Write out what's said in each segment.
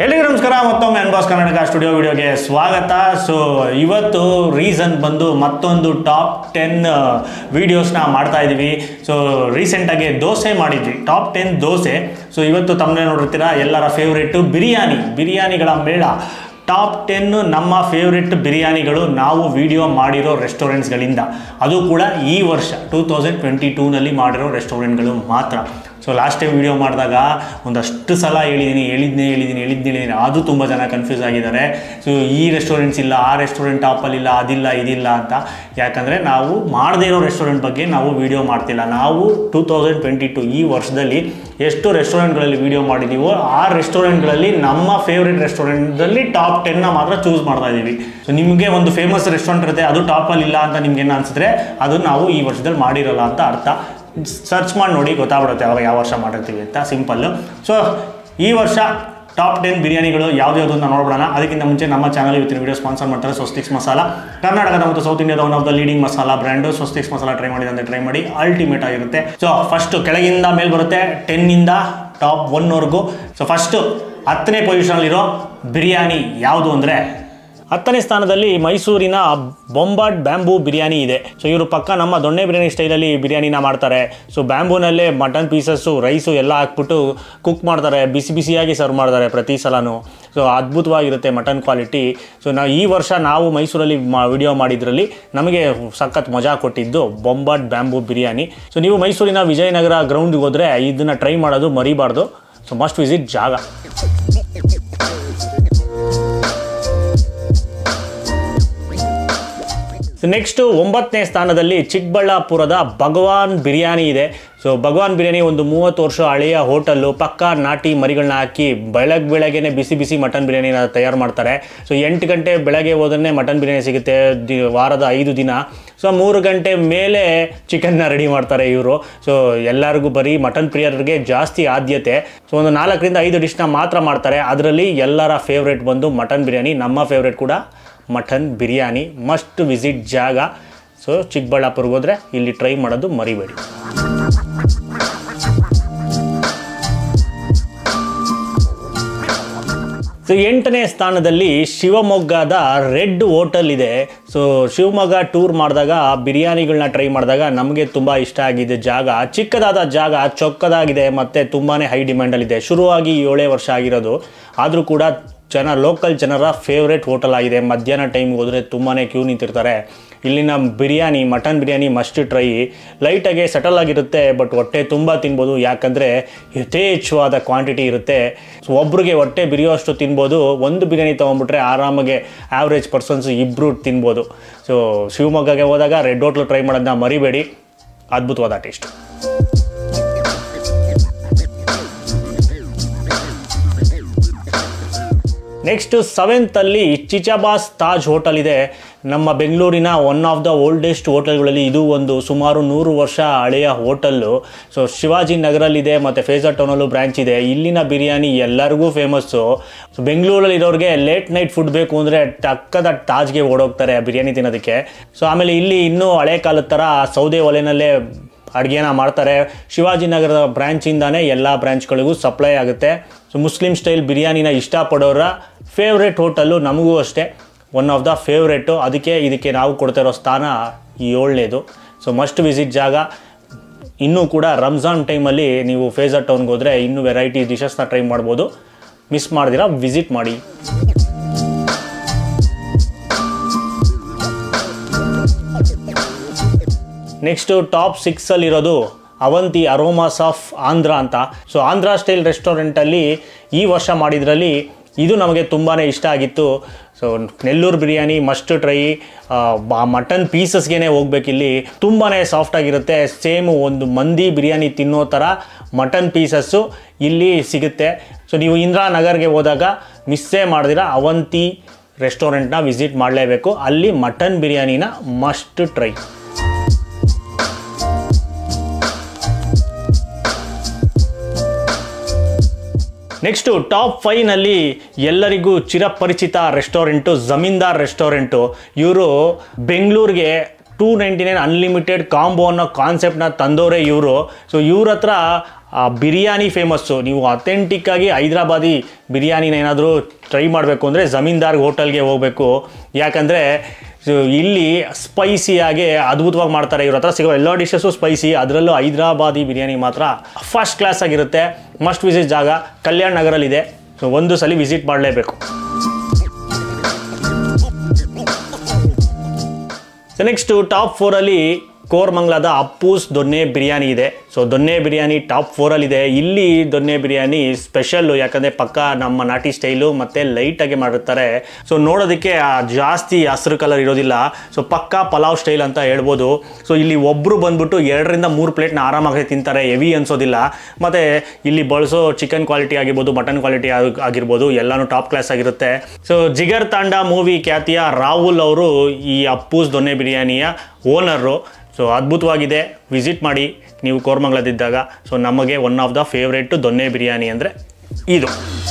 ಎಲ್ಲಿಗೂ ನಮಸ್ಕಾರ ಮತ್ತೊಮ್ಮೆ ಅನ್ಬಾಸ್ ಕರ್ನಾಟಕ ಸ್ಟುಡಿಯೋ ವಿಡಿಯೋಗೆ ಸ್ವಾಗತ ಸೊ ಇವತ್ತು ರೀಸನ್ ಬಂದು ಮತ್ತೊಂದು ಟಾಪ್ ಟೆನ್ ವೀಡಿಯೋಸ್ನ ಮಾಡ್ತಾ ಇದ್ದೀವಿ ಸೊ ರೀಸೆಂಟಾಗಿ ದೋಸೆ ಮಾಡಿದ್ವಿ ಟಾಪ್ ಟೆನ್ ದೋಸೆ ಸೊ ಇವತ್ತು ತಮ್ಮನೇ ನೋಡಿರ್ತೀರ ಎಲ್ಲರ ಫೇವ್ರೇಟು ಬಿರಿಯಾನಿ ಬಿರಿಯಾನಿಗಳ ಮೇಳ ಟಾಪ್ ಟೆನ್ ನಮ್ಮ ಫೇವ್ರೆಟ್ ಬಿರಿಯಾನಿಗಳು ನಾವು ವಿಡಿಯೋ ಮಾಡಿರೋ ರೆಸ್ಟೋರೆಂಟ್ಸ್ಗಳಿಂದ ಅದು ಕೂಡ ಈ ವರ್ಷ ಟೂ ತೌಸಂಡ್ ಟ್ವೆಂಟಿ ಟೂನಲ್ಲಿ ಮಾಡಿರೋ ರೆಸ್ಟೋರೆಂಟ್ಗಳು ಮಾತ್ರ ಸೊ ಲಾಸ್ಟ್ ಟೈಮ್ ವಿಡಿಯೋ ಮಾಡಿದಾಗ ಒಂದಷ್ಟು ಸಲ ಹೇಳಿದ್ದೀನಿ ಹೇಳಿದ್ನೇ ಹೇಳಿದ್ದೀನಿ ಹೇಳಿದ್ನೇ ಹೇಳಿದ್ದೀನಿ ಅದು ತುಂಬ ಜನ ಕನ್ಫ್ಯೂಸ್ ಆಗಿದ್ದಾರೆ ಸೊ ಈ ರೆಸ್ಟೋರೆಂಟ್ಸ್ ಇಲ್ಲ ಆ ರೆಸ್ಟೋರೆಂಟ್ ಟಾಪಲ್ಲಿ ಇಲ್ಲ ಅದಿಲ್ಲ ಇದಿಲ್ಲ ಅಂತ ಯಾಕಂದರೆ ನಾವು ಮಾಡದೇ ಇರೋ ರೆಸ್ಟೋರೆಂಟ್ ಬಗ್ಗೆ ನಾವು ವಿಡಿಯೋ ಮಾಡ್ತಿಲ್ಲ ನಾವು ಟೂ ತೌಸಂಡ್ ಟ್ವೆಂಟಿ ಟು ಈ ವರ್ಷದಲ್ಲಿ ಎಷ್ಟು ರೆಸ್ಟೋರೆಂಟ್ಗಳಲ್ಲಿ ವಿಡಿಯೋ ಮಾಡಿದ್ದೀವೋ ಆ ರೆಸ್ಟೋರೆಂಟ್ಗಳಲ್ಲಿ ನಮ್ಮ ಫೇವ್ರೆಟ್ ರೆಸ್ಟೋರೆಂಟಲ್ಲಿ ಟಾಪ್ ಟೆನ್ನ ಮಾತ್ರ ಚೂಸ್ ಮಾಡ್ತಾ ಇದ್ದೀವಿ ಸೊ ನಿಮಗೆ ಒಂದು ಫೇಮಸ್ ರೆಸ್ಟೋರೆಂಟ್ ಇರುತ್ತೆ ಅದು ಟಾಪಲ್ಲಿ ಇಲ್ಲ ಅಂತ ನಿಮ್ಗೆ ಏನು ಅನಿಸಿದ್ರೆ ಅದು ನಾವು ಈ ವರ್ಷದಲ್ಲಿ ಮಾಡಿರಲ್ಲ ಅಂತ ಅರ್ಥ ಸರ್ಚ್ ಮಾಡಿ ನೋಡಿ ಗೊತ್ತಾಗ್ಬಿಡುತ್ತೆ ಅವಾಗ ಯಾವ ವರ್ಷ ಮಾಡಿರ್ತೀವಿ ಅಂತ ಸಿಂಪಲ್ಲು ಸೊ ಈ ವರ್ಷ ಟಾಪ್ ಟೆನ್ ಬಿರಿಯಾನಿಗಳು ಯಾವ್ದು ಅಂತ ನೋಡ್ಬಿಡೋಣ ಅದಕ್ಕಿಂತ ಮುಂಚೆ ನಮ್ಮ ಚಾನಲ್ ಇವತ್ತಿನ ವಿಡಿಯೋ ಸ್ಪಾನ್ಸರ್ ಮಾಡ್ತಾರೆ ಸ್ವಸ್ತಿಕ್ಸ್ ಮಸಾಲ ಕರ್ನಾಟಕದ ಮತ್ತು ಸೌತ್ ಇಂಡಿಯಾದ one of the leading masala brand Swastiks masala try ಮಾಡಿದೆ ಅಂತ ಟ್ರೈ ಮಾಡಿ ಅಲ್ಟಿಮೇಟ್ ಆಗಿರುತ್ತೆ ಸೊ ಫಸ್ಟ್ ಕೆಳಗಿಂದ ಮೇಲೆ ಬರುತ್ತೆ ಟೆನ್ನಿಂದ ಟಾಪ್ ಒನ್ವರೆಗೂ ಸೊ ಫಸ್ಟು ಹತ್ತನೇ ಪೊಸಿಷನಲ್ಲಿರೋ ಬಿರಿಯಾನಿ ಯಾವುದು ಅಂದರೆ ಹತ್ತನೇ ಸ್ಥಾನದಲ್ಲಿ ಮೈಸೂರಿನ ಬೊಂಬಾಟ್ ಬ್ಯಾಂಬೂ ಬಿರಿಯಾನಿ ಇದೆ ಸೊ ಇವರು ಪಕ್ಕ ನಮ್ಮ ದೊಣ್ಣೆ ಬಿರಿಯಾನಿ ಸ್ಟೈಲಲ್ಲಿ ಬಿರಿಯಾನಿನ ಮಾಡ್ತಾರೆ ಸೊ ಬ್ಯಾಂಬೂನಲ್ಲೇ ಮಟನ್ ಪೀಸಸ್ಸು ರೈಸು ಎಲ್ಲ ಹಾಕ್ಬಿಟ್ಟು ಕುಕ್ ಮಾಡ್ತಾರೆ ಬಿಸಿ ಬಿಸಿಯಾಗಿ ಸರ್ವ್ ಮಾಡ್ತಾರೆ ಪ್ರತಿ ಸಲನೂ ಸೊ ಅದ್ಭುತವಾಗಿರುತ್ತೆ ಮಟನ್ ಕ್ವಾಲಿಟಿ ಸೊ ನಾವು ಈ ವರ್ಷ ನಾವು ಮೈಸೂರಲ್ಲಿ ಮಾ ವಿಡಿಯೋ ಮಾಡಿದ್ರಲ್ಲಿ ನಮಗೆ ಸಖತ್ ಮಜಾ ಕೊಟ್ಟಿದ್ದು ಬೊಂಬಾಟ್ ಬ್ಯಾಂಬೂ ಬಿರಿಯಾನಿ ಸೊ ನೀವು ಮೈಸೂರಿನ ವಿಜಯನಗರ ಗ್ರೌಂಡ್ಗೆ ಹೋದರೆ ಇದನ್ನು ಟ್ರೈ ಮಾಡೋದು ಮರಿಬಾರ್ದು ಸೊ ಮಸ್ಟ್ ವಿಸಿಟ್ ಜಾಗ ನೆಕ್ಸ್ಟು ಒಂಬತ್ತನೇ ಸ್ಥಾನದಲ್ಲಿ ಚಿಕ್ಕಬಳ್ಳಾಪುರದ ಭಗವಾನ್ ಬಿರಿಯಾನಿ ಇದೆ ಸೊ ಭಗವಾನ್ ಬಿರಿಯಾನಿ ಒಂದು ಮೂವತ್ತು ವರ್ಷ ಹಳೆಯ ಹೋಟೆಲ್ಲು ಪಕ್ಕ ನಾಟಿ ಮರಿಗಳನ್ನ ಹಾಕಿ ಬೆಳಗ್ಗೆ ಬೆಳಗ್ಗೆನೆ ಬಿಸಿ ಬಿಸಿ ಮಟನ್ ಬಿರಿಯಾನಿನ ತಯಾರು ಮಾಡ್ತಾರೆ ಸೊ ಎಂಟು ಗಂಟೆ ಬೆಳಗ್ಗೆ ಹೋದ್ರೆ ಮಟನ್ ಬಿರಿಯಾನಿ ಸಿಗುತ್ತೆ ದಿ ವಾರದ ಐದು ದಿನ ಸೊ ಮೂರು ಗಂಟೆ ಮೇಲೆ ಚಿಕನ್ನ ರೆಡಿ ಮಾಡ್ತಾರೆ ಇವರು ಸೊ ಎಲ್ಲರಿಗೂ ಬರೀ ಮಟನ್ ಪ್ರಿಯರಿಗೆ ಜಾಸ್ತಿ ಆದ್ಯತೆ ಸೊ ಒಂದು ನಾಲ್ಕರಿಂದ ಐದು ಡಿಶ್ನ ಮಾತ್ರ ಮಾಡ್ತಾರೆ ಅದರಲ್ಲಿ ಎಲ್ಲರ ಫೇವ್ರೇಟ್ ಬಂದು ಮಟನ್ ಬಿರಿಯಾನಿ ನಮ್ಮ ಫೇವ್ರೇಟ್ ಕೂಡ ಮಟನ್ ಬಿರಿಯಾನಿ ಮಸ್ಟ್ ವಿಸಿಟ್ ಜಾಗ ಸೊ ಚಿಕ್ಕಬಳ್ಳಾಪುರ್ಗೆ ಹೋದರೆ ಇಲ್ಲಿ ಟ್ರೈ ಮಾಡೋದು ಮರಿಬೇಡಿ ಸೊ ಎಂಟನೇ ಸ್ಥಾನದಲ್ಲಿ ಶಿವಮೊಗ್ಗದ ರೆಡ್ ಹೋಟೆಲ್ ಇದೆ ಸೊ ಶಿವಮೊಗ್ಗ ಟೂರ್ ಮಾಡಿದಾಗ ಬಿರಿಯಾನಿಗಳನ್ನ ಟ್ರೈ ಮಾಡಿದಾಗ ನಮಗೆ ತುಂಬ ಇಷ್ಟ ಆಗಿದೆ ಜಾಗ ಚಿಕ್ಕದಾದ ಜಾಗ ಚೊಕ್ಕದಾಗಿದೆ ಮತ್ತು ತುಂಬಾ ಹೈ ಡಿಮ್ಯಾಂಡಲ್ಲಿದೆ ಶುರುವಾಗಿ ಏಳೇ ವರ್ಷ ಆಗಿರೋದು ಆದರೂ ಕೂಡ ಜನ ಲೋಕಲ್ ಜನರ ಫೇವ್ರೇಟ್ ಹೋಟೆಲ್ ಆಗಿದೆ ಮಧ್ಯಾಹ್ನ ಟೈಮ್ಗೆ ಹೋದರೆ ತುಂಬಾ ಕ್ಯೂ ನಿಂತಿರ್ತಾರೆ ಇಲ್ಲಿನ biryani mutton biryani must try ಲೈಟಾಗೆ ಸಟಲ್ ಆಗಿರುತ್ತೆ ಬಟ್ ಹೊಟ್ಟೆ ತುಂಬ ತಿನ್ಬೋದು ಯಾಕಂದರೆ ಯಥೇಚ್ಛವಾದ ಕ್ವಾಂಟಿಟಿ ಇರುತ್ತೆ ಸೊ ಒಬ್ರಿಗೆ ಹೊಟ್ಟೆ ಬಿರಿಯೋಷ್ಟು ತಿನ್ಬೋದು ಒಂದು ಬಿರಿಯಾನಿ ತೊಗೊಂಬಿಟ್ರೆ ಆರಾಮಾಗೆ ಆವ್ರೇಜ್ ಪರ್ಸನ್ಸ್ ಇಬ್ಬರು ತಿನ್ಬೋದು ಸೊ ಶಿವಮೊಗ್ಗಗೆ ಹೋದಾಗ ರೆಡ್ ಹೋಟ್ಲು ಟ್ರೈ ಮಾಡೋದನ್ನ ಮರಿಬೇಡಿ ಅದ್ಭುತವಾದ ಟೇಸ್ಟ್ ನೆಕ್ಸ್ಟ್ ಸೆವೆಂತಲ್ಲಿ ಚಿಚಾಬಾಸ್ ತಾಜ್ ಹೋಟೆಲ್ ಇದೆ ನಮ್ಮ ಬೆಂಗಳೂರಿನ ಒನ್ ಆಫ್ ದ ಓಲ್ಡೆಸ್ಟ್ ಹೋಟೆಲ್ಗಳಲ್ಲಿ ಇದು ಒಂದು ಸುಮಾರು ನೂರು ವರ್ಷ ಹಳೆಯ ಹೋಟೆಲ್ಲು ಸೊ ಶಿವಾಜಿ ನಗರಲ್ಲಿದೆ ಮತ್ತು ಫೇಜರ್ ಟೌನಲ್ಲೂ ಬ್ರ್ಯಾಂಚ್ ಇದೆ ಇಲ್ಲಿನ ಬಿರಿಯಾನಿ ಎಲ್ಲರಿಗೂ ಫೇಮಸ್ಸು ಸೊ ಬೆಂಗಳೂರಲ್ಲಿ ಇರೋರಿಗೆ ಲೇಟ್ ನೈಟ್ ಫುಡ್ ಬೇಕು ಅಂದರೆ ಟಕ್ಕದ ತಾಜ್ಗೆ ಓಡೋಗ್ತಾರೆ ಬಿರಿಯಾನಿ ತಿನ್ನೋದಕ್ಕೆ ಸೊ ಆಮೇಲೆ ಇಲ್ಲಿ ಇನ್ನೂ ಹಳೆ ಕಾಲದ ಥರ ಸೌದೆ ಒಲೆನಲ್ಲೇ ಅಡುಗೆನ ಮಾಡ್ತಾರೆ ಶಿವಾಜಿನಗರದ ಬ್ರ್ಯಾಂಚಿಂದಾನೇ ಎಲ್ಲ ಬ್ರ್ಯಾಂಚ್ಗಳಿಗೂ ಸಪ್ಲೈ ಆಗುತ್ತೆ ಸೊ ಮುಸ್ಲಿಂ ಸ್ಟೈಲ್ ಬಿರಿಯಾನಿನ ಇಷ್ಟಪಡೋರ ಫೇವ್ರೆಟ್ ಹೋಟೆಲ್ಲು ನಮಗೂ ಅಷ್ಟೇ ಒನ್ ಆಫ್ ದ ಫೇವ್ರೇಟು ಅದಕ್ಕೆ ಇದಕ್ಕೆ ನಾವು ಕೊಡ್ತಿರೋ ಸ್ಥಾನ ಏಳನೇದು ಸೊ ಮಸ್ಟ್ ವಿಸಿಟ್ ಜಾಗ ಇನ್ನೂ ಕೂಡ ರಂಜಾನ್ ಟೈಮಲ್ಲಿ ನೀವು ಫೇಜರ್ ಟೌನ್ಗೆ ಹೋದರೆ ಇನ್ನೂ ವೆರೈಟಿ ಡಿಶಸ್ನ ಟ್ರೈ ಮಾಡ್ಬೋದು ಮಿಸ್ ಮಾಡ್ದಿರಾ ವಿಸಿಟ್ ಮಾಡಿ ನೆಕ್ಸ್ಟು ಟಾಪ್ ಸಿಕ್ಸಲ್ಲಿರೋದು ಅವಂತಿ ಅರೋಮಾಸ್ ಆಫ್ ಆಂಧ್ರ ಅಂತ ಸೊ ಆಂಧ್ರ ಸ್ಟೈಲ್ ರೆಸ್ಟೋರೆಂಟಲ್ಲಿ ಈ ವರ್ಷ ಮಾಡಿದ್ರಲ್ಲಿ ಇದು ನಮಗೆ ತುಂಬಾ ಇಷ್ಟ ಆಗಿತ್ತು so Nellore biryani must try mutton ಪೀಸಸ್ಗೆ ಹೋಗ್ಬೇಕಿಲ್ಲಿ ತುಂಬಾ ಸಾಫ್ಟಾಗಿರುತ್ತೆ ಸೇಮು ಒಂದು ಮಂದಿ ಬಿರಿಯಾನಿ ತಿನ್ನೋ ಥರ ಮಟನ್ ಪೀಸಸ್ಸು ಇಲ್ಲಿ ಸಿಗುತ್ತೆ ಸೊ ನೀವು ಇಂದಿರಾನಗರ್ಗೆ ಹೋದಾಗ ಮಿಸ್ಸೇ ಮಾಡ್ದಿರ ಅವಂತಿ ರೆಸ್ಟೋರೆಂಟ್ನ ವಿಸಿಟ್ ಮಾಡಲೇಬೇಕು ಅಲ್ಲಿ ಮಟನ್ ಬಿರಿಯಾನಿನ ಮಸ್ಟ್ ಟ್ರೈ ನೆಕ್ಸ್ಟು ಟಾಪ್ ಫೈವ್ನಲ್ಲಿ ಎಲ್ಲರಿಗೂ ಚಿರಪರಿಚಿತ ರೆಸ್ಟೋರೆಂಟು ಜಮೀನ್ದಾರ್ ರೆಸ್ಟೋರೆಂಟು ಇವರು ಬೆಂಗಳೂರಿಗೆ two ninety nine unlimited combo ಅನ್ನೋ ಕಾನ್ಸೆಪ್ಟ್ನ ತಂದವರೇ ಇವರು ಸೊ ಇವ್ರ ಹತ್ರ ಆ ಬಿರಿಯಾನಿ ಫೇಮಸ್ಸು ನೀವು ಅಥೆಂಟಿಕ್ಕಾಗಿ ಹೈದ್ರಾಬಾದಿ ಬಿರಿಯಾನಿನ ಏನಾದರೂ ಟ್ರೈ ಮಾಡಬೇಕು ಅಂದರೆ ಜಮೀನ್ದಾರ್ ಹೋಟೆಲ್ಗೆ ಹೋಗಬೇಕು ಯಾಕಂದರೆ ಇಲ್ಲಿ ಸ್ಪೈಸಿಯಾಗಿ ಅದ್ಭುತವಾಗಿ ಮಾಡ್ತಾರೆ ಇವ್ರ ಹತ್ರ ಸಿಗೋ ಎಲ್ಲ ಡಿಶಸ್ಸು ಸ್ಪೈಸಿ ಅದರಲ್ಲೂ ಹೈದ್ರಾಬಾದಿ ಬಿರಿಯಾನಿ ಮಾತ್ರ ಫಸ್ಟ್ ಕ್ಲಾಸ್ ಆಗಿರುತ್ತೆ ಮಸ್ಟ್ ವಿಸಿಟ್ ಜಾಗ ಕಲ್ಯಾಣ್ ನಗರಲ್ಲಿದೆ ಸೊ ಒಂದು ಸಲ ವಿಸಿಟ್ ಮಾಡಲೇಬೇಕು ಸೊ ನೆಕ್ಸ್ಟು ಟಾಪ್ ಫೋರಲ್ಲಿ ಕೋರ್ಮಂಗ್ಲಾದ ಅಪ್ಪೂಸ್ ದೊನ್ನೆ ಬಿರಿಯಾನಿ ಇದೆ ಸೊ ದೊನ್ನೆ ಬಿರಿಯಾನಿ ಟಾಪ್ ಫೋರಲ್ಲಿದೆ ಇಲ್ಲಿ ದೊನ್ನೆ ಬಿರಿಯಾನಿ ಸ್ಪೆಷಲ್ಲು ಯಾಕಂದರೆ ಪಕ್ಕ ನಮ್ಮ ನಾಟಿ ಸ್ಟೈಲು ಮತ್ತು ಲೈಟಾಗಿ ಮಾಡಿರ್ತಾರೆ ಸೊ ನೋಡೋದಕ್ಕೆ ಆ ಜಾಸ್ತಿ ಹಸಿರು ಕಲರ್ ಇರೋದಿಲ್ಲ ಸೊ ಪಕ್ಕ ಪಲಾವ್ ಸ್ಟೈಲ್ ಅಂತ ಹೇಳ್ಬೋದು ಸೊ ಇಲ್ಲಿ ಒಬ್ಬರು ಬಂದ್ಬಿಟ್ಟು ಎರಡರಿಂದ ಮೂರು ಪ್ಲೇಟ್ನ ಆರಾಮಾಗಿ ತಿಂತಾರೆ ಹೆವಿ ಅನ್ಸೋದಿಲ್ಲ ಮತ್ತು ಇಲ್ಲಿ ಬಳಸೋ ಚಿಕನ್ ಕ್ವಾಲಿಟಿ ಆಗಿರ್ಬೋದು ಮಟನ್ ಕ್ವಾಲಿಟಿ ಆಗಿರ್ಬೋದು ಎಲ್ಲನೂ ಟಾಪ್ ಕ್ಲಾಸ್ ಆಗಿರುತ್ತೆ ಸೊ ಜಿಗರ್ ತಾಂಡ ಮೂವಿ ಖ್ಯಾತಿಯ ರಾಹುಲ್ ಅವರು ಈ ಅಪ್ಪೂಸ್ ದೊನ್ನೆ ಬಿರಿಯಾನಿಯ ಓನರು ಸೊ ಅದ್ಭುತವಾಗಿದೆ ವಿಸಿಟ್ ಮಾಡಿ ನೀವು ಕೋರ್ಮಂಗ್ಲದಿದ್ದಾಗ ಸೊ ನಮಗೆ one of the favourite Donne biryani ಅಂದರೆ ಇದು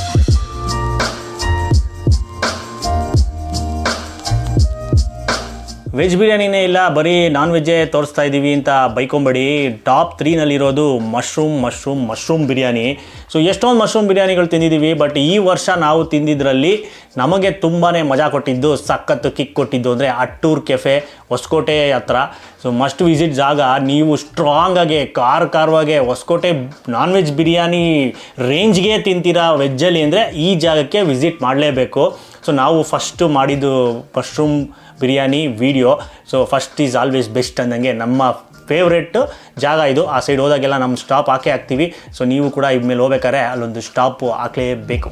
ವೆಜ್ ಬಿರಿಯಾನಿನೇ ಇಲ್ಲ ಬರೀ ನಾನ್ ವೆಜ್ಜೇ ತೋರಿಸ್ತಾ ಇದ್ದೀವಿ ಅಂತ ಬೈಕೊಂಬೇಡಿ ಟಾಪ್ ತ್ರೀನಲ್ಲಿರೋದು mushroom mushroom mushroom biryani so ಎಷ್ಟೊಂದು ಮಶ್ರೂಮ್ ಬಿರಿಯಾನಿಗಳು ತಿಂದಿದ್ದೀವಿ ಬಟ್ ಈ ವರ್ಷ ನಾವು ತಿಂದಿದ್ರಲ್ಲಿ ನಮಗೆ ತುಂಬಾ ಮಜಾ ಕೊಟ್ಟಿದ್ದು ಸಖತ್ತು ಕಿಕ್ ಕೊಟ್ಟಿದ್ದು ಅಂದರೆ ಅಟ್ಟೂರ್ ಕೆಫೆ ಹೊಸಕೋಟೆ ಹತ್ರ ಸೊ ಮಸ್ಟ್ ವಿಸಿಟ್ ಜಾಗ ನೀವು ಸ್ಟ್ರಾಂಗಾಗೆ ಖಾರ ಖಾರವಾಗೆ ಹೊಸಕೋಟೆ ನಾನ್ ವೆಜ್ ಬಿರಿಯಾನಿ ರೇಂಜ್ಗೆ ತಿಂತೀರಾ ವೆಜ್ಜಲ್ಲಿ ಅಂದರೆ ಈ ಜಾಗಕ್ಕೆ ವಿಸಿಟ್ ಮಾಡಲೇಬೇಕು ಸೊ ನಾವು ಫಸ್ಟು ಮಾಡಿದ್ದು mushroom biryani video so first is always best ಅಂದಂಗೆ ನಮ್ಮ ಫೇವ್ರೆಟ್ ಜಾಗ ಇದು ಆ ಸೈಡ್ ಹೋದಾಗೆಲ್ಲ ನಮ್ಮ ಸ್ಟಾಪ್ ಹಾಕೇ ಹಾಕ್ತೀವಿ ಸೊ ನೀವು ಕೂಡ ಇದ್ಮೇಲೆ ಹೋಗ್ಬೇಕಾದ್ರೆ ಅಲ್ಲೊಂದು ಸ್ಟಾಪು ಹಾಕಲೇಬೇಕು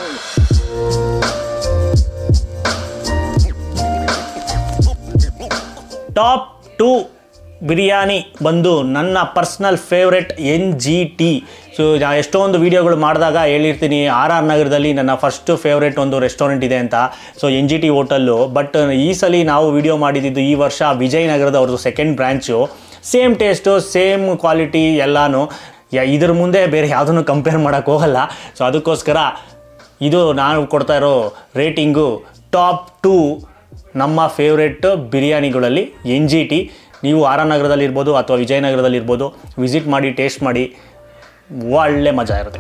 ಟಾಪ್ ಟು ಬಿರಿಯಾನಿ ಬಂದು ನನ್ನ personal favourite N G T so ಎಷ್ಟೊಂದು ವೀಡಿಯೋಗಳು ಮಾಡಿದಾಗ ಹೇಳಿರ್ತೀನಿ ಆರ್ ಆರ್ ನಗರದಲ್ಲಿ ನನ್ನ ಫಸ್ಟ್ ಫೇವ್ರೆಟ್ ಒಂದು ರೆಸ್ಟೋರೆಂಟ್ ಇದೆ ಅಂತ so N G T hotel but ಈ ಸಲ ನಾವು ವಿಡಿಯೋ ಮಾಡಿದ್ದು ಈ ವರ್ಷ ವಿಜಯನಗರದ ಅವ್ರದ್ದು second branch same taste same quality ಎಲ್ಲನೂ ಯಾ ಇದ್ರ ಮುಂದೆ ಬೇರೆ ಯಾವುದನ್ನು ಕಂಪೇರ್ ಮಾಡೋಕ್ಕೆ ಹೋಗಲ್ಲ ಸೊ ಅದಕ್ಕೋಸ್ಕರ ಇದು ನಾನು ಕೊಡ್ತಾ ಇರೋ ರೇಟಿಂಗು ಟಾಪ್ ಟು ನಮ್ಮ ಫೇವ್ರೆಟ್ ಬಿರಿಯಾನಿಗಳಲ್ಲಿ ಎನ್ ಜಿ ಟಿ ನೀವು ಆರ್ ಆರ್ ನಗರದಲ್ಲಿ ಇರ್ಬೋದು ಅಥವಾ ವಿಜಯನಗರದಲ್ಲಿ ಇರ್ಬೋದು ವಿಸಿಟ್ ಮಾಡಿ ಟೇಸ್ಟ್ ಮಾಡಿ ಒಳ್ಳೆ ಮಜಾ ಇರುತ್ತೆ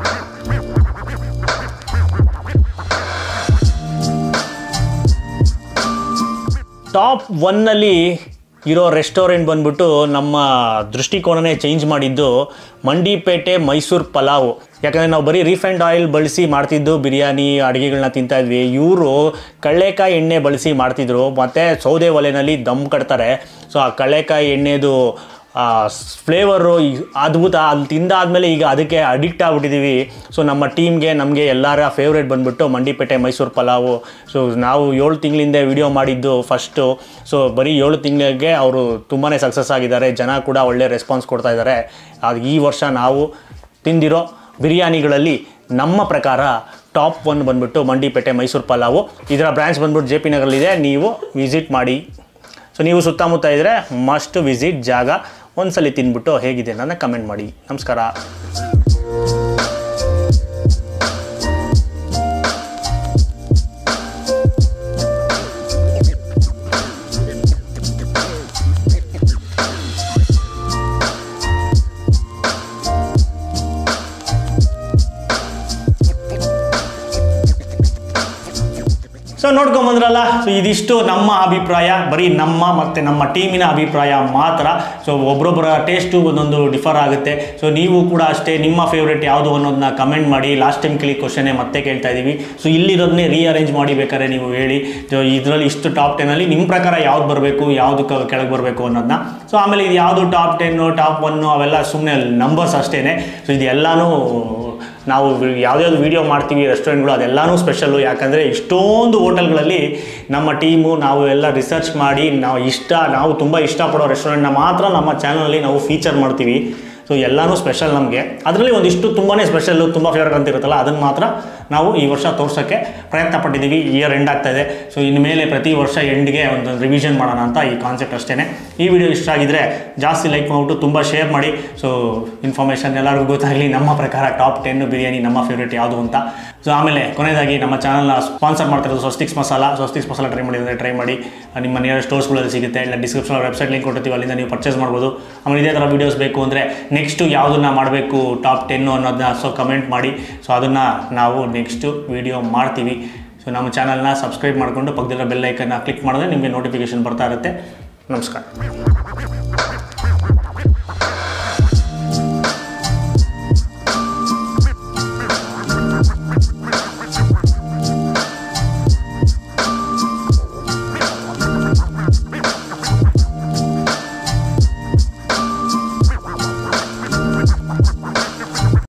ಟಾಪ್ ಒನ್ನಲ್ಲಿ ಇರೋ ರೆಸ್ಟೋರೆಂಟ್ ಬಂದ್ಬಿಟ್ಟು ನಮ್ಮ ದೃಷ್ಟಿಕೋನನೇ ಚೇಂಜ್ ಮಾಡಿದ್ದು ಮಂಡಿಪೇಟೆ ಮೈಸೂರು ಪಲಾವು ಯಾಕಂದರೆ ನಾವು ಬರೀ ರೀಫೈಂಡ್ ಆಯಿಲ್ ಬಳಸಿ ಮಾಡ್ತಿದ್ದು ಬಿರಿಯಾನಿ ಅಡುಗೆಗಳನ್ನ ತಿಂತಾ ಇದ್ವಿ ಇವರು ಕಳ್ಳೆಕಾಯಿ ಎಣ್ಣೆ ಬಳಸಿ ಮಾಡ್ತಿದ್ರು ಮತ್ತು ಸೌದೆ ಒಲೆಯಲ್ಲಿ ದಮ್ ಕಟ್ತಾರೆ ಸೊ ಆ ಕಳ್ಳೆಕಾಯಿ ಎಣ್ಣೆದು ಫ್ಲೇವರು ಅದ್ಭುತ ಅಲ್ಲಿ ತಿಂದಾದ್ಮೇಲೆ ಈಗ ಅದಕ್ಕೆ ಅಡಿಕ್ಟ್ ಆಗ್ಬಿಟ್ಟಿದ್ದೀವಿ ಸೊ ನಮ್ಮ ಟೀಮ್ಗೆ ನಮಗೆ ಎಲ್ಲರ ಫೇವ್ರೇಟ್ ಬಂದ್ಬಿಟ್ಟು ಮಂಡಿಪೇಟೆ ಮೈಸೂರು ಪಲಾವು ಸೊ ನಾವು ಏಳು ತಿಂಗಳಿಂದ ವಿಡಿಯೋ ಮಾಡಿದ್ದು ಫಸ್ಟು ಸೊ ಬರೀ ಏಳು ತಿಂಗಳಿಗೆ ಅವರು ತುಂಬಾ ಸಕ್ಸಸ್ ಆಗಿದ್ದಾರೆ ಜನ ಕೂಡ ಒಳ್ಳೆ ರೆಸ್ಪಾನ್ಸ್ ಕೊಡ್ತಾ ಇದ್ದಾರೆ ಅದು ಈ ವರ್ಷ ನಾವು ತಿಂದಿರೋ ಬಿರಿಯಾನಿಗಳಲ್ಲಿ ನಮ್ಮ ಪ್ರಕಾರ ಟಾಪ್ ಒನ್ ಬಂದ್ಬಿಟ್ಟು ಮಂಡಿಪೇಟೆ ಮೈಸೂರು ಪಲಾವು ಇದರ ಬ್ರಾಂಚ್ ಬಂದ್ಬಿಟ್ಟು ಜೆ ಪಿ ನಗರಲ್ಲಿದೆ ನೀವು ವಿಸಿಟ್ ಮಾಡಿ ಸೊ ನೀವು ಸುತ್ತಮುತ್ತ ಇದ್ದರೆ ಮಸ್ಟ್ ವಿಸಿಟ್ ಜಾಗ ಒಂದ್ಸಲಿ ತಿಂದ್ಬಿಟ್ಟು ಹೇಗಿದೆ ಅನ್ನೋದನ್ನ ಕಮೆಂಟ್ ಮಾಡಿ ನಮಸ್ಕಾರ ಸೊ ನೋಡ್ಕೊಂಬಂದ್ರಲ್ಲ ಸೊ ಇದಿಷ್ಟು ನಮ್ಮ ಅಭಿಪ್ರಾಯ ಬರೀ ನಮ್ಮ ಮತ್ತು ನಮ್ಮ ಟೀಮಿನ ಅಭಿಪ್ರಾಯ ಮಾತ್ರ ಸೊ ಒಬ್ರೊಬ್ಬರ ಟೇಸ್ಟು ಒಂದೊಂದು ಡಿಫರ್ ಆಗುತ್ತೆ ಸೊ ನೀವು ಕೂಡ ಅಷ್ಟೇ ನಿಮ್ಮ ಫೇವ್ರೇಟ್ ಯಾವುದು ಅನ್ನೋದನ್ನ ಕಮೆಂಟ್ ಮಾಡಿ ಲಾಸ್ಟ್ ಟೈಮ್ ಕೇಳಿ ಕ್ವಶನೇ ಮತ್ತೆ ಕೇಳ್ತಾ ಇದ್ದೀವಿ ಸೊ ಇಲ್ಲಿರೋದನ್ನೇ ರೀಅರೇಂಜ್ ಮಾಡಿ ಬೇಕಾದ್ರೆ ನೀವು ಹೇಳಿ ಸೊ ಇದರಲ್ಲಿ ಇಷ್ಟು ಟಾಪ್ ಟೆನಲ್ಲಿ ನಿಮ್ಮ ಪ್ರಕಾರ ಯಾವ್ದು ಬರಬೇಕು ಯಾವುದು ಕೆಳಗೆ ಬರಬೇಕು ಅನ್ನೋದನ್ನ ಸೊ ಆಮೇಲೆ ಇದು ಯಾವುದು ಟಾಪ್ ಟೆನ್ನು ಟಾಪ್ ಒನ್ನು ಅವೆಲ್ಲ ಸುಮ್ಮನೆ ನಂಬರ್ಸ್ ಅಷ್ಟೇ ಸೊ ಇದೆಲ್ಲನೂ ನಾವು ಯಾವುದ್ಯಾವ್ದು ವೀಡಿಯೋ ಮಾಡ್ತೀವಿ ರೆಸ್ಟೋರೆಂಟ್ಗಳು ಅದೆಲ್ಲನೂ ಸ್ಪೆಷಲ್ಲು ಯಾಕಂದರೆ ಇಷ್ಟೊಂದು ಹೋಟೆಲ್ಗಳಲ್ಲಿ ನಮ್ಮ ಟೀಮು ನಾವು ಎಲ್ಲ ರಿಸರ್ಚ್ ಮಾಡಿ ನಾವು ಇಷ್ಟ ನಾವು ತುಂಬ ಇಷ್ಟಪಡೋ ರೆಸ್ಟೋರೆಂಟ್ನ ಮಾತ್ರ ನಮ್ಮ ಚಾನಲಲ್ಲಿ ನಾವು ಫೀಚರ್ ಮಾಡ್ತೀವಿ ಸೊ ಎಲ್ಲನೂ ಸ್ಪೆಷಲ್ ನಮಗೆ ಅದರಲ್ಲಿ ಒಂದಿಷ್ಟು ತುಂಬಾ ಸ್ಪೆಷಲ್ಲು ತುಂಬ ಫೇವ್ರೇಟ್ ಅಂತ ಇರುತ್ತಲ್ಲ ಅದನ್ನು ಮಾತ್ರ ನಾವು ಈ ವರ್ಷ ತೋರ್ಸೋಕ್ಕೆ ಪ್ರಯತ್ನ ಪಟ್ಟಿದ್ದೀವಿ ಇಯರ್ ಎಂಡ್ ಆಗ್ತಾ ಇದೆ ಸೊ ಇನ್ಮೇಲೆ ಪ್ರತಿ ವರ್ಷ ಎಂಡ್ಗೆ ಒಂದು ರಿವಿಷನ್ ಮಾಡೋಣ ಅಂತ ಈ ಕಾನ್ಸೆಪ್ಟ್ ಅಷ್ಟೇ ಈ ವಿಡಿಯೋ ಇಷ್ಟ ಆಗಿದ್ರೆ ಜಾಸ್ತಿ ಲೈಕ್ ಮಾಡಿಬಿಟ್ಟು ತುಂಬ ಶೇರ್ ಮಾಡಿ ಸೊ ಇನ್ಫಾರ್ಮೇಷನ್ ಎಲ್ಲರಿಗೂ ಗೊತ್ತಾಗಲಿ ನಮ್ಮ ಪ್ರಕಾರ ಟಾಪ್ ಟೆನ್ ಬಿರಿಯಾನಿ ನಮ್ಮ ಫೇವ್ರೇಟ್ ಯಾವುದು ಅಂತ ಸೊ ಆಮೇಲೆ ಕೊನೆಯದಾಗಿ ನಮ್ಮ ಚಾನಲ್ನ ಸ್ಪಾನ್ಸರ್ ಮಾಡ್ತಿರೋದು ಸ್ವಸ್ತಿಕ್ಸ್ ಮಸಾಲ ಸ್ವಸ್ತಿಕ್ಸ್ ಮಸಾಲ ಟ್ರೈ ಮಾಡಿದರೆ ಟ್ರೈ ಮಾಡಿ ನಿಮ್ಮ ನಿಯರ್ ಸ್ಟೋರ್ಸ್ಗಳಲ್ಲಿ ಸಿಗುತ್ತೆ ಇಲ್ಲ ಡಿಸ್ಕ್ರಿಪ್ಷನ್ ವೆಬ್ಸೈಟ್ ಲಿಂಕ್ ಕೊಟ್ಟಿರ್ತೀವಿ ಅಲ್ಲಿಂದ ನೀವು ಪರ್ಚೇಸ್ ಮಾಡ್ಬೋದು ಆಮೇಲೆ ಇದೇ ಥರ ವೀಡಿಯೋಸ್ ಬೇಕು ಅಂದರೆ ನೆಕ್ಸ್ಟು ಯಾವುದನ್ನ ಮಾಡಬೇಕು ಟಾಪ್ ಟೆನ್ನು ಅನ್ನೋದನ್ನ ಸೊ ಕಮೆಂಟ್ ಮಾಡಿ ಸೊ ಅದನ್ನು ನಾವು ನೆಕ್ಸ್ಟು ವಿಡಿಯೋ ಮಾಡ್ತೀವಿ ಸೊ ನಮ್ಮ ಚಾನಲ್ನ ಸಬ್ಸ್ಕ್ರೈಬ್ ಮಾಡಿಕೊಂಡು ಪಕ್ಕದಲ್ಲಿರೋ ಬೆಲ್ ಐಕನ್ನ ಕ್ಲಿಕ್ ಮಾಡಿದ್ರೆ ನಿಮಗೆ ನೋಟಿಫಿಕೇಶನ್ ಬರ್ತಾ ಇರುತ್ತೆ ನಮಸ್ಕಾರ